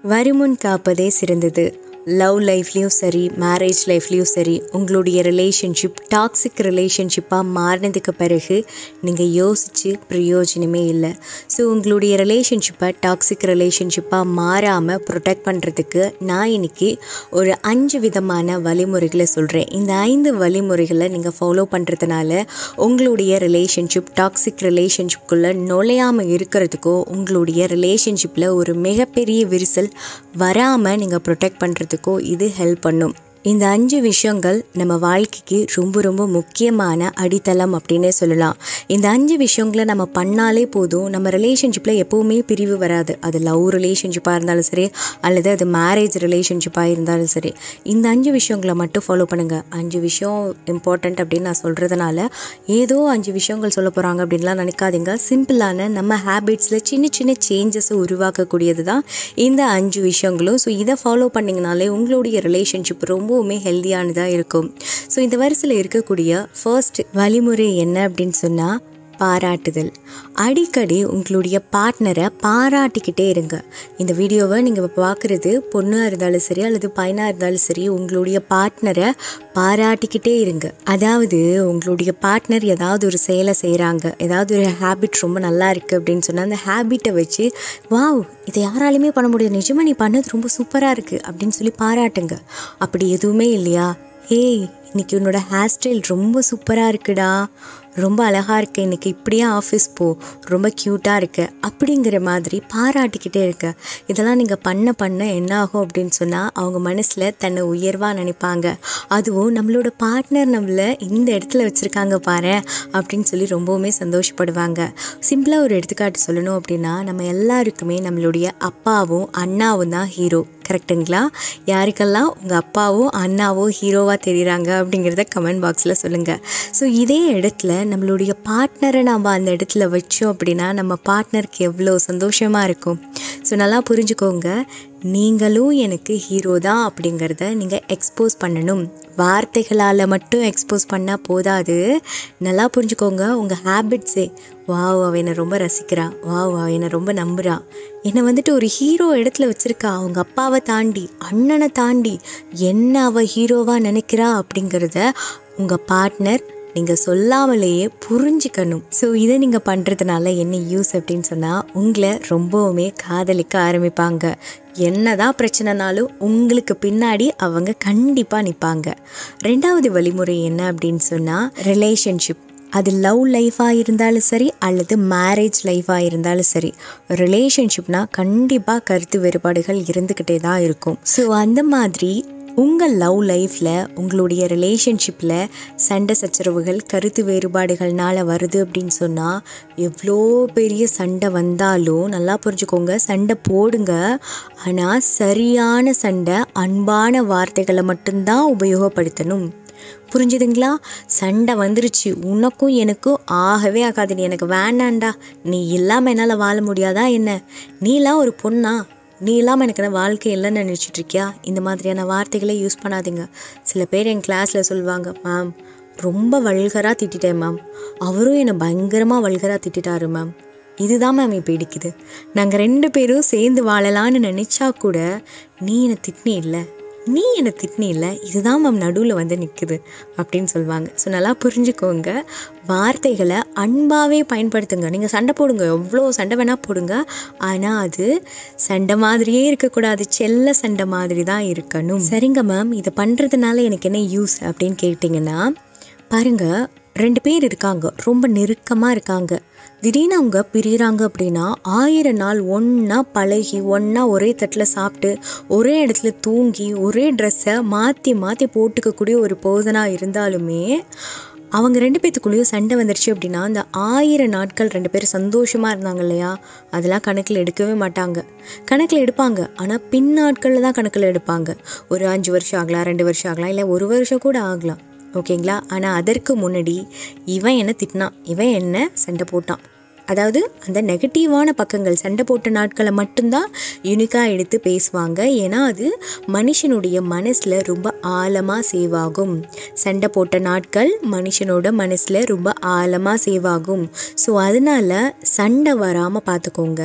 வருமுன் காப்பதே சிறந்தது லவ் லைஃப்லேயும் சரி மேரேஜ் லைஃப்லேயும் சரி உங்களுடைய ரிலேஷன்ஷிப் டாக்ஸிக் ரிலேஷன்ஷிப்பாக மாறினதுக்கு பிறகு நீங்கள் யோசித்து பிரயோஜனமே இல்லை ஸோ உங்களுடைய ரிலேஷன்ஷிப்பை டாக்ஸிக் ரிலேஷன்ஷிப்பாக மாறாமல் ப்ரொடெக்ட் பண்ணுறதுக்கு நான் இன்னைக்கு ஒரு அஞ்சு விதமான வழிமுறைகளை சொல்கிறேன் இந்த ஐந்து வழிமுறைகளை நீங்கள் ஃபாலோ பண்ணுறதுனால உங்களுடைய ரிலேஷன்ஷிப் டாக்ஸிக் ரிலேஷன்ஷிப்குள்ளே நுழையாமல் இருக்கிறதுக்கோ உங்களுடைய ரிலேஷன்ஷிப்பில் ஒரு மிகப்பெரிய விரிசல் வராமல் நீங்கள் ப்ரொடெக்ட் பண்ணுறதுக்கோ இது ஹெல்ப் பண்ணும் இந்த அஞ்சு விஷயங்கள் நம்ம வாழ்க்கைக்கு ரொம்ப ரொம்ப முக்கியமான அடித்தளம் அப்படின்னே சொல்லலாம் இந்த அஞ்சு விஷயங்களை நம்ம பண்ணாலே போதும் நம்ம ரிலேஷன்ஷிப்பில் எப்போவுமே பிரிவு வராது அது லவ் ரிலேஷன்ஷிப்பாக இருந்தாலும் சரி அல்லது அது மேரேஜ் ரிலேஷன்ஷிப்பாக இருந்தாலும் சரி இந்த அஞ்சு விஷயங்களை மட்டும் ஃபாலோ பண்ணுங்கள் அஞ்சு விஷயம் இம்பார்ட்டண்ட் அப்படின்னு நான் சொல்கிறதுனால ஏதோ அஞ்சு விஷயங்கள் சொல்ல போகிறாங்க அப்படின்லாம் நினைக்காதீங்க சிம்பிளான நம்ம ஹேபிட்ஸில் சின்ன சின்ன சேஞ்சஸை உருவாக்கக்கூடியது தான் இந்த அஞ்சு விஷயங்களும் ஸோ இதை ஃபாலோ பண்ணிங்கனாலே உங்களுடைய ரிலேஷன்ஷிப் ரொம்பவுமே ஹெல்த்தியானதாக இருக்கும் ஸோ இந்த வரிசையில் இருக்கக்கூடிய ஃபர்ஸ்ட் வழிமுறை என்ன அப்படின்னு சொன்னால் பாராட்டுதல் அடிக்கடி உங்களுடைய பார்ட்னரை பாராட்டிக்கிட்டே இருங்க இந்த வீடியோவை நீங்கள் பார்க்குறது பொண்ணாக இருந்தாலும் சரி அல்லது பையனாக இருந்தாலும் சரி உங்களுடைய பார்ட்னரை பாராட்டிக்கிட்டே இருங்க அதாவது உங்களுடைய பார்ட்னர் ஏதாவது ஒரு செயலை செய்கிறாங்க ஏதாவது ஒரு ஹேபிட் ரொம்ப நல்லா இருக்குது அப்படின்னு சொன்னால் அந்த ஹேபிட்டை வச்சு வாவ் இதை யாராலையுமே பண்ண முடியாது நிஜமாக நீ பண்ணது ரொம்ப சூப்பராக இருக்குது அப்படின்னு சொல்லி பாராட்டுங்க அப்படி எதுவுமே இல்லையா ஏய் இன்னைக்கு உன்னோட ஹேர் ஸ்டைல் ரொம்ப சூப்பராக இருக்குடா ரொம்ப அழகாக இருக்க இன்னைக்கு இப்படியே ஆஃபீஸ் போ ரொம்ப க்யூட்டாக இருக்க அப்படிங்கிற மாதிரி பாராட்டிக்கிட்டே இருக்க இதெல்லாம் நீங்கள் பண்ண பண்ண என்ன ஆகும் அப்படின்னு சொன்னால் அவங்க மனசில் தன்னை உயர்வாக நினைப்பாங்க அதுவும் நம்மளோட பார்ட்னர் நம்மளை இந்த இடத்துல வச்சுருக்காங்க பாரு அப்படின்னு சொல்லி ரொம்பவுமே சந்தோஷப்படுவாங்க சிம்பிளாக ஒரு எடுத்துக்காட்டு சொல்லணும் அப்படின்னா நம்ம எல்லாருக்குமே நம்மளுடைய அப்பாவும் அண்ணாவும் தான் ஹீரோ கரெக்டுங்களா யாருக்கெல்லாம் உங்கள் அப்பாவோ அண்ணாவோ ஹீரோவாக தெரியுறாங்க அப்படிங்கிறத கமெண்ட் பாக்ஸில் சொல்லுங்கள் ஸோ இதே இடத்துல நம்மளுடைய பார்ட்னரை நம்ம அந்த இடத்துல வச்சோம் அப்படின்னா நம்ம பார்ட்னருக்கு எவ்வளோ சந்தோஷமாக இருக்கும் ஸோ நல்லா புரிஞ்சுக்கோங்க நீங்களும் எனக்கு ஹீரோ தான் அப்படிங்கிறத நீங்கள் எக்ஸ்போஸ் பண்ணணும் வார்த்தைகளால் மட்டும் எக்ஸ்போஸ் பண்ணால் போதாது நல்லா புரிஞ்சுக்கோங்க உங்கள் ஹேபிட்ஸே வாவ் அவ என்னை ரொம்ப ரசிக்கிறா வாவ் அவ என்னை ரொம்ப நம்புகிறா என்னை வந்துட்டு ஒரு ஹீரோ இடத்துல வச்சுருக்கா அவங்க அப்பாவை தாண்டி அண்ணனை தாண்டி என்ன அவள் ஹீரோவாக நினைக்கிறா அப்படிங்கிறத உங்கள் பார்ட்னர் நீங்கள் சொல்லாமலேயே புரிஞ்சுக்கணும் ஸோ இதை நீங்கள் பண்ணுறதுனால என்ன யூஸ் அப்படின்னு சொன்னால் உங்களை ரொம்பவுமே காதலிக்க ஆரம்பிப்பாங்க என்னதான் பிரச்சனைனாலும் உங்களுக்கு பின்னாடி அவங்க கண்டிப்பாக நிற்பாங்க ரெண்டாவது வழிமுறை என்ன அப்படின்னு சொன்னால் ரிலேஷன்ஷிப் அது லவ் லைஃபாக இருந்தாலும் சரி அல்லது மேரேஜ் லைஃபாக இருந்தாலும் சரி ரிலேஷன்ஷிப்னா கண்டிப்பாக கருத்து வேறுபாடுகள் இருந்துக்கிட்டே தான் இருக்கும் ஸோ அந்த மாதிரி உங்கள் லவ் லைஃப்பில் உங்களுடைய ரிலேஷன்ஷிப்பில் சண்டை சச்சரவுகள் கருத்து வேறுபாடுகள்னால வருது அப்படின்னு சொன்னால் எவ்வளோ பெரிய சண்டை வந்தாலும் நல்லா புரிஞ்சுக்கோங்க சண்டை போடுங்க ஆனால் சரியான சண்டை அன்பான வார்த்தைகளை மட்டும்தான் உபயோகப்படுத்தணும் புரிஞ்சுதுங்களா சண்டை வந்துருச்சு உனக்கும் எனக்கும் ஆகவே ஆகாது நீ எனக்கு வேண்டாண்டா நீ இல்லாமல் என்னால் வாழ முடியாதா என்ன நீலாம் ஒரு பொண்ணா நீ இல்லாமல் எனக்கு என்ன வாழ்க்கை இல்லைன்னு நினச்சிட்டு இருக்கியா இந்த மாதிரியான வார்த்தைகளை யூஸ் பண்ணாதீங்க சில பேர் என் கிளாஸில் சொல்லுவாங்க மேம் ரொம்ப வல்கராக திட்டிட்டேன் மேம் அவரும் என்னை பயங்கரமாக வல்கராக திட்டிட்டாரு மேம் இதுதான் மேம் இப்போ இடிக்குது நாங்கள் ரெண்டு பேரும் சேர்ந்து வாழலான்னு நினச்சா கூட நீ என்னை திட்டினி இல்லை நீ என்னை திட்டினி இல்லை இதுதான் மேம் நடுவில் வந்து நிற்குது அப்படின்னு சொல்லுவாங்க ஸோ நல்லா புரிஞ்சுக்கோங்க வார்த்தைகளை அன்பாகவே பயன்படுத்துங்க நீங்கள் சண்டை போடுங்க எவ்வளோ சண்டை வேணால் போடுங்க ஆனால் அது சண்டை மாதிரியே இருக்கக்கூடாது செல்ல சண்டை மாதிரி தான் இருக்கணும் சரிங்க மேம் இதை பண்ணுறதுனால எனக்கு என்ன யூஸ் அப்படின்னு கேட்டிங்கன்னா பாருங்கள் ரெண்டு பேர் இருக்காங்க ரொம்ப நெருக்கமாக இருக்காங்க திடீர்னு அவங்க பிரிகிறாங்க அப்படின்னா ஆயிரம் நாள் ஒன்றா பழகி ஒன்றா ஒரே தட்டில் சாப்பிட்டு ஒரே இடத்துல தூங்கி ஒரே ட்ரெஸ்ஸை மாற்றி மாற்றி போட்டுக்கக்கூடிய ஒரு பர்சனாக இருந்தாலுமே அவங்க ரெண்டு பேத்துக்குள்ளேயும் சண்டை வந்துருச்சு அப்படின்னா அந்த ஆயிரம் நாட்கள் ரெண்டு பேரும் சந்தோஷமாக இருந்தாங்க இல்லையா அதெல்லாம் கணக்கில் எடுக்கவே மாட்டாங்க கணக்கில் எடுப்பாங்க ஆனால் பின் நாட்களில் தான் கணக்கில் எடுப்பாங்க ஒரு அஞ்சு வருஷம் ஆகலாம் ரெண்டு வருஷம் ஆகலாம் இல்லை ஒரு வருஷம் கூட ஆகலாம் ஓகேங்களா ஆனால் அதற்கு முன்னாடி இவன் என்ன திட்டினான் இவன் என்ன சண்டை போட்டான் அதாவது அந்த நெகட்டிவான பக்கங்கள் சண்டை போட்ட நாட்களை மட்டும்தான் யூனிக்காக எடுத்து பேசுவாங்க ஏன்னா அது மனுஷனுடைய மனசில் ரொம்ப ஆழமாக சேவ் ஆகும் சண்டை போட்ட நாட்கள் மனுஷனோட மனசில் ரொம்ப ஆழமாக சேவ் ஆகும் ஸோ அதனால் சண்டை வராமல் பார்த்துக்கோங்க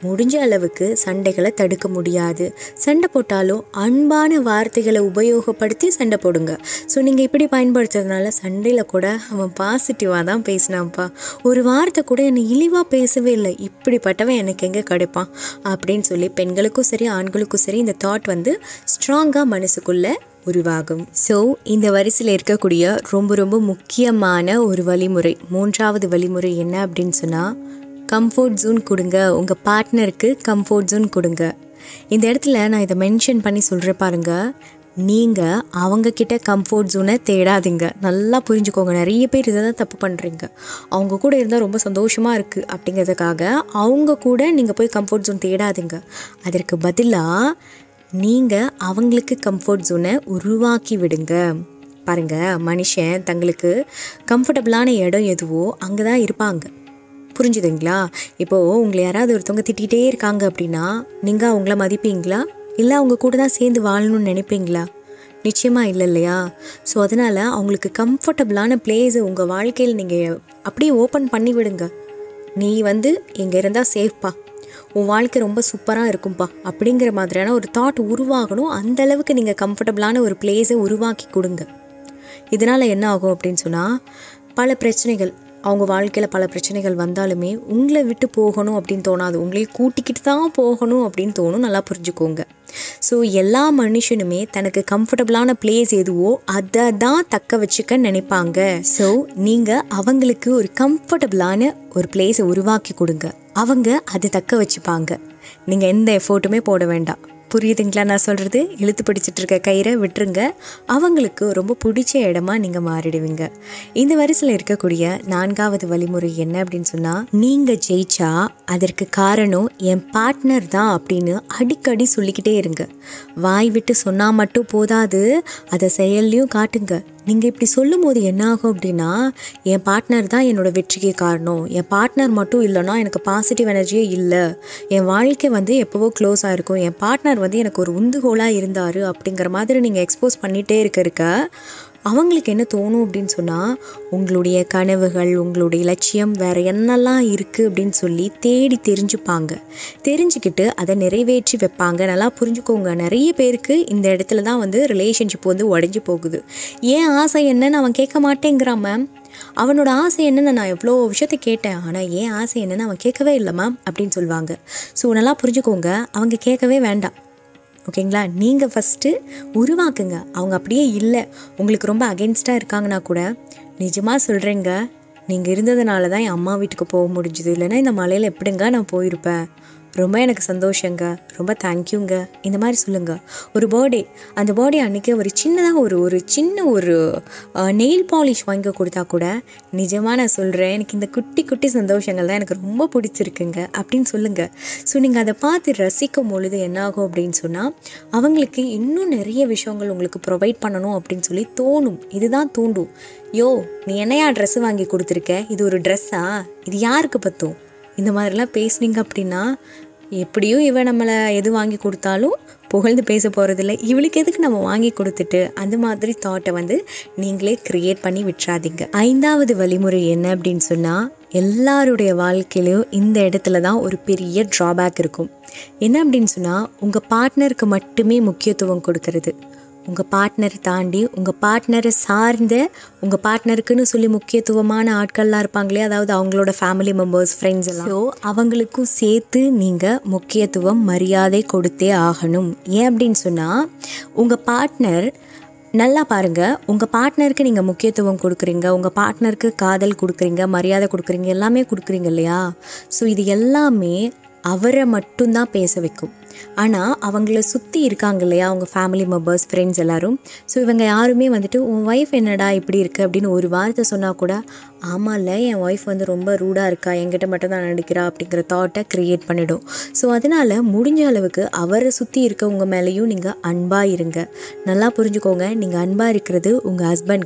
முடிஞ்ச அளவுக்கு சண்டைகளை தடுக்க முடியாது சண்டை போட்டாலும் அன்பான வார்த்தைகளை உபயோகப்படுத்தி சண்டை போடுங்க ஸோ நீங்கள் இப்படி பயன்படுத்துறதுனால சண்டையில் கூட அவன் பாசிட்டிவாக தான் பேசினான்ப்பா ஒரு வார்த்தை கூட என்னை இழிவாக பேசவே இல்லை இப்படிப்பட்டவன் எனக்கு எங்கே கிடைப்பான் அப்படின்னு சொல்லி பெண்களுக்கும் சரி ஆண்களுக்கும் சரி இந்த தாட் வந்து ஸ்ட்ராங்காக மனசுக்குள்ளே உருவாகும் ஸோ இந்த வரிசையில் இருக்கக்கூடிய ரொம்ப ரொம்ப முக்கியமான ஒரு வழிமுறை மூன்றாவது வழிமுறை என்ன அப்படின்னு சொன்னால் கம்ஃபர்ட் ஜோன் கொடுங்க உங்கள் பார்ட்னருக்கு கம்ஃபர்ட் ஜோன் கொடுங்க இந்த இடத்துல நான் இதை மென்ஷன் பண்ணி சொல்கிறேன் பாருங்க நீங்கள் அவங்கக்கிட்ட கம்ஃபர்ட் ஜோனை தேடாதீங்க நல்லா புரிஞ்சுக்கோங்க நிறைய பேர் இதை தான் தப்பு பண்ணுறீங்க அவங்க கூட இருந்தால் ரொம்ப சந்தோஷமாக இருக்குது அப்படிங்கிறதுக்காக அவங்க கூட நீங்கள் போய் கம்ஃபர்ட் ஜோன் தேடாதீங்க அதற்கு பதிலாக நீங்கள் அவங்களுக்கு கம்ஃபர்ட் ஜோனை உருவாக்கி விடுங்க பாருங்கள் மனுஷன் தங்களுக்கு கம்ஃபர்டபுளான இடம் எதுவோ அங்கே தான் இருப்பாங்க புரிஞ்சுதுங்களா இப்போது உங்களை யாராவது ஒருத்தவங்க திட்டிகிட்டே இருக்காங்க அப்படின்னா நீங்கள் அவங்கள மதிப்பீங்களா இல்லை அவங்க கூட தான் சேர்ந்து வாழணும்னு நினைப்பீங்களா நிச்சயமாக இல்லை இல்லையா ஸோ அதனால் அவங்களுக்கு கம்ஃபர்டபுளான பிளேஸை உங்கள் வாழ்க்கையில் நீங்கள் அப்படியே ஓப்பன் பண்ணி விடுங்க நீ வந்து இங்கே இருந்தால் சேஃப்பா உன் வாழ்க்கை ரொம்ப சூப்பராக இருக்கும்பா அப்படிங்கிற மாதிரியான ஒரு தாட் உருவாகணும் அந்த அளவுக்கு நீங்கள் கம்ஃபர்டபுளான ஒரு பிளேஸை உருவாக்கி கொடுங்க இதனால் என்ன ஆகும் அப்படின்னு சொன்னால் பல பிரச்சனைகள் அவங்க வாழ்க்கையில் பல பிரச்சனைகள் வந்தாலுமே உங்களை விட்டு போகணும் அப்படின்னு தோணாது உங்களை கூட்டிக்கிட்டு தான் போகணும் அப்படின்னு தோணும் நல்லா புரிஞ்சுக்கோங்க ஸோ எல்லா மனுஷனுமே தனக்கு கம்ஃபர்டபுளான பிளேஸ் எதுவோ அதை தான் தக்க வச்சுக்க நினைப்பாங்க ஸோ நீங்கள் அவங்களுக்கு ஒரு கம்ஃபர்டபுளான ஒரு பிளேஸை உருவாக்கி கொடுங்க அவங்க அதை தக்க வச்சுப்பாங்க நீங்கள் எந்த எஃபோர்ட்டுமே போட வேண்டாம் புரியுதுங்களா நான் சொல்கிறது இழுத்து பிடிச்சிட்டு இருக்க கயிறை விட்டுருங்க அவங்களுக்கு ரொம்ப பிடிச்ச இடமா நீங்கள் மாறிடுவீங்க இந்த வரிசையில் இருக்கக்கூடிய நான்காவது வழிமுறை என்ன அப்படின்னு சொன்னால் நீங்கள் ஜெயிச்சா அதற்கு காரணம் என் பார்ட்னர் தான் அப்படின்னு அடிக்கடி சொல்லிக்கிட்டே இருங்க வாய் விட்டு சொன்னால் மட்டும் போதாது அதை செயல்லையும் காட்டுங்க நீங்கள் இப்படி சொல்லும் போது என்ன ஆகும் அப்படின்னா என் பார்ட்னர் தான் என்னோடய வெற்றிக்கு காரணம் என் பார்ட்னர் மட்டும் இல்லைன்னா எனக்கு பாசிட்டிவ் எனர்ஜியே இல்லை என் வாழ்க்கை வந்து எப்போவோ க்ளோஸ் ஆகிருக்கும் என் பார்ட்னர் வந்து எனக்கு ஒரு உந்துகோலாக இருந்தார் அப்படிங்கிற மாதிரி நீங்கள் எக்ஸ்போஸ் பண்ணிகிட்டே இருக்க இருக்க அவங்களுக்கு என்ன தோணும் அப்படின்னு சொன்னால் உங்களுடைய கனவுகள் உங்களுடைய லட்சியம் வேறு என்னெல்லாம் இருக்குது அப்படின்னு சொல்லி தேடி தெரிஞ்சுப்பாங்க தெரிஞ்சுக்கிட்டு அதை நிறைவேற்றி வைப்பாங்க நல்லா புரிஞ்சுக்கோங்க நிறைய பேருக்கு இந்த இடத்துல தான் வந்து ரிலேஷன்ஷிப் வந்து உடஞ்சி போகுது ஏன் ஆசை என்னன்னு அவன் கேட்க மாட்டேங்கிறான் மேம் அவனோட ஆசை என்னென்னு நான் எவ்வளோ விஷயத்த கேட்டேன் ஆனால் ஏன் ஆசை என்னென்னு அவன் கேட்கவே இல்லை மேம் அப்படின்னு சொல்லுவாங்க ஸோ நல்லா புரிஞ்சுக்கோங்க அவங்க கேட்கவே வேண்டாம் ஓகேங்களா நீங்கள் ஃபஸ்ட்டு உருவாக்குங்க அவங்க அப்படியே இல்லை உங்களுக்கு ரொம்ப அகென்ஸ்டாக இருக்காங்கன்னா கூட நிஜமாக சொல்கிறேங்க நீங்கள் இருந்ததுனால தான் என் அம்மா வீட்டுக்கு போக முடிஞ்சுது இல்லைன்னா இந்த மலையில் எப்படிங்க நான் போயிருப்பேன் ரொம்ப எனக்கு சந்தோஷங்க ரொம்ப தேங்க்யூங்க இந்த மாதிரி சொல்லுங்கள் ஒரு பர்த்டே அந்த பர்த்டே அன்றைக்கி ஒரு சின்னதாக ஒரு ஒரு சின்ன ஒரு நெயில் பாலிஷ் வாங்கி கொடுத்தா கூட நிஜமாக நான் சொல்கிறேன் எனக்கு இந்த குட்டி குட்டி சந்தோஷங்கள் தான் எனக்கு ரொம்ப பிடிச்சிருக்குங்க அப்படின்னு சொல்லுங்கள் ஸோ நீங்கள் அதை பார்த்து ரசிக்கும் பொழுது என்ன ஆகும் அப்படின்னு சொன்னால் அவங்களுக்கு இன்னும் நிறைய விஷயங்கள் உங்களுக்கு ப்ரொவைட் பண்ணணும் அப்படின்னு சொல்லி தோணும் இதுதான் தூண்டும் யோ நீ என்னையா ட்ரெஸ்ஸு வாங்கி கொடுத்துருக்க இது ஒரு ட்ரெஸ்ஸா இது யாருக்கு பற்றும் இந்த மாதிரிலாம் பேசுனீங்க அப்படின்னா எப்படியும் இவன் நம்மளை எது வாங்கி கொடுத்தாலும் புகழ்ந்து பேச போகிறதில்ல இவளுக்கு எதுக்கு நம்ம வாங்கி கொடுத்துட்டு அந்த மாதிரி தாட்டை வந்து நீங்களே க்ரியேட் பண்ணி விட்டுறாதீங்க ஐந்தாவது வழிமுறை என்ன அப்படின்னு சொன்னால் எல்லாருடைய வாழ்க்கையிலையும் இந்த இடத்துல தான் ஒரு பெரிய ட்ராபேக் இருக்கும் என்ன அப்படின்னு சொன்னால் உங்கள் பார்ட்னருக்கு மட்டுமே முக்கியத்துவம் கொடுக்கறது உங்கள் பார்ட்னரை தாண்டி உங்கள் பார்ட்னரை சார்ந்த உங்கள் பார்ட்னருக்குன்னு சொல்லி முக்கியத்துவமான ஆட்கள்லாம் இருப்பாங்களே அதாவது அவங்களோட ஃபேமிலி மெம்பர்ஸ் ஃப்ரெண்ட்ஸ் எல்லாம் ஸோ அவங்களுக்கும் சேர்த்து நீங்கள் முக்கியத்துவம் மரியாதை கொடுத்தே ஆகணும் ஏன் அப்படின்னு சொன்னால் உங்கள் பார்ட்னர் நல்லா பாருங்கள் உங்கள் பார்ட்னருக்கு நீங்கள் முக்கியத்துவம் கொடுக்குறீங்க உங்கள் பார்ட்னருக்கு காதல் கொடுக்குறீங்க மரியாதை கொடுக்குறீங்க எல்லாமே கொடுக்குறீங்க இல்லையா ஸோ இது எல்லாமே அவரை மட்டும்தான் பேச வைக்கும் ஆனால் அவங்கள சுற்றி இருக்காங்க இல்லையா அவங்க ஃபேமிலி மெம்பர்ஸ் ஃப்ரெண்ட்ஸ் எல்லாரும் ஸோ இவங்க யாருமே வந்துட்டு உன் ஒய்ஃப் என்னடா இப்படி இருக்குது அப்படின்னு ஒரு வார்த்தை சொன்னால் கூட ஆமாம்ல என் ஒய்ஃப் வந்து ரொம்ப ரூடாக இருக்கா என்கிட்ட மட்டும் தான் நடிக்கிறா அப்படிங்கிற தாட்டை க்ரியேட் பண்ணிடும் ஸோ அதனால் முடிஞ்ச அளவுக்கு அவரை சுற்றி இருக்கவங்க மேலேயும் நீங்கள் அன்பாக இருங்க நல்லா புரிஞ்சுக்கோங்க நீங்கள் அன்பாக இருக்கிறது உங்கள் ஹஸ்பண்ட்க்கு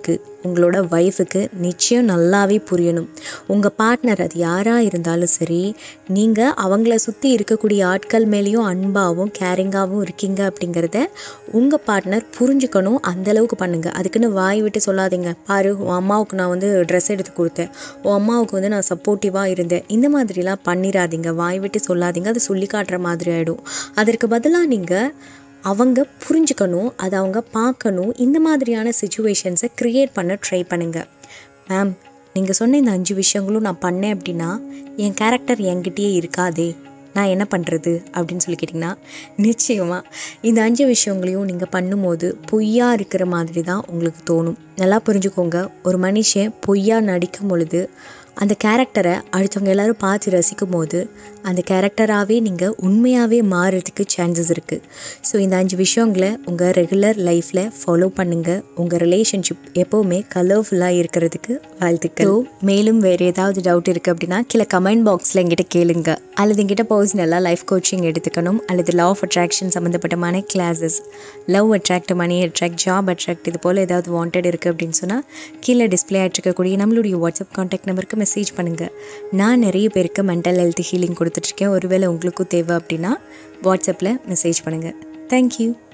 உங்களோட ஒய்ஃபுக்கு நிச்சயம் நல்லாவே புரியணும் உங்கள் பார்ட்னர் அது யாராக இருந்தாலும் சரி நீங்கள் அவங்கள சுற்றி இருக்கக்கூடிய ஆட்கள் மேலேயும் அன்பாகவும் கேரிங்காகவும் இருக்கீங்க அப்படிங்கிறத உங்கள் பார்ட்னர் புரிஞ்சுக்கணும் அந்தளவுக்கு பண்ணுங்கள் அதுக்குன்னு வாய் விட்டு சொல்லாதீங்க பாரு உன் அம்மாவுக்கு நான் வந்து ட்ரெஸ் எடுத்து கொடுத்தேன் உன் அம்மாவுக்கு வந்து நான் சப்போர்ட்டிவாக இருந்தேன் இந்த மாதிரிலாம் பண்ணிடாதீங்க வாய் விட்டு சொல்லாதீங்க அது சொல்லி காட்டுற மாதிரி ஆகிடும் அதற்கு பதிலாக நீங்கள் அவங்க புரிஞ்சுக்கணும் அதை அவங்க பார்க்கணும் இந்த மாதிரியான சுச்சுவேஷன்ஸை க்ரியேட் பண்ண ட்ரை பண்ணுங்கள் மேம் நீங்கள் சொன்ன இந்த அஞ்சு விஷயங்களும் நான் பண்ணேன் அப்படின்னா என் கேரக்டர் என்கிட்டயே இருக்காதே நான் என்ன பண்ணுறது அப்படின்னு சொல்லி கேட்டிங்கன்னா நிச்சயமாக இந்த அஞ்சு விஷயங்களையும் நீங்கள் பண்ணும்போது பொய்யா இருக்கிற மாதிரி தான் உங்களுக்கு தோணும் நல்லா புரிஞ்சுக்கோங்க ஒரு மனுஷன் பொய்யா நடிக்கும் பொழுது அந்த கேரக்டரை அடுத்தவங்க எல்லோரும் பார்த்து ரசிக்கும் போது அந்த கேரக்டராகவே நீங்கள் உண்மையாகவே மாறுறதுக்கு சான்சஸ் இருக்குது ஸோ இந்த அஞ்சு விஷயங்களை உங்கள் ரெகுலர் லைஃப்பில் ஃபாலோ பண்ணுங்கள் உங்கள் ரிலேஷன்ஷிப் எப்போவுமே கலர்ஃபுல்லாக இருக்கிறதுக்கு வாழ்த்துக்கள் மேலும் வேறு ஏதாவது டவுட் இருக்குது அப்படின்னா கீழே கமெண்ட் பாக்ஸில் எங்கிட்ட கேளுங்க அல்லது எங்கிட்ட பர்சனலாக லைஃப் கோச்சிங் எடுத்துக்கணும் அல்லது லவ் ஆஃப் அட்ராக்ஷன் சம்மந்தப்பட்டமான classes love attract money attract job attract இது போல் ஏதாவது வாண்டட் இருக்குது அப்படின்னு சொன்னால் கீழே டிஸ்பிளே ஆகிட்டுருக்கக்கூடிய நம்மளுடைய வாட்ஸ்அப் காண்டாக்ட் நம்பருக்கு மெசேஜ் பண்ணுங்கள் நான் நிறைய பேருக்கு மென்டல் ஹெல்த் ஹீலிங் கொடுத்துட்ருக்கேன் ஒருவேளை உங்களுக்கும் தேவை அப்படின்னா வாட்ஸ்அப்பில் மெசேஜ் பண்ணுங்கள் தேங்க்யூ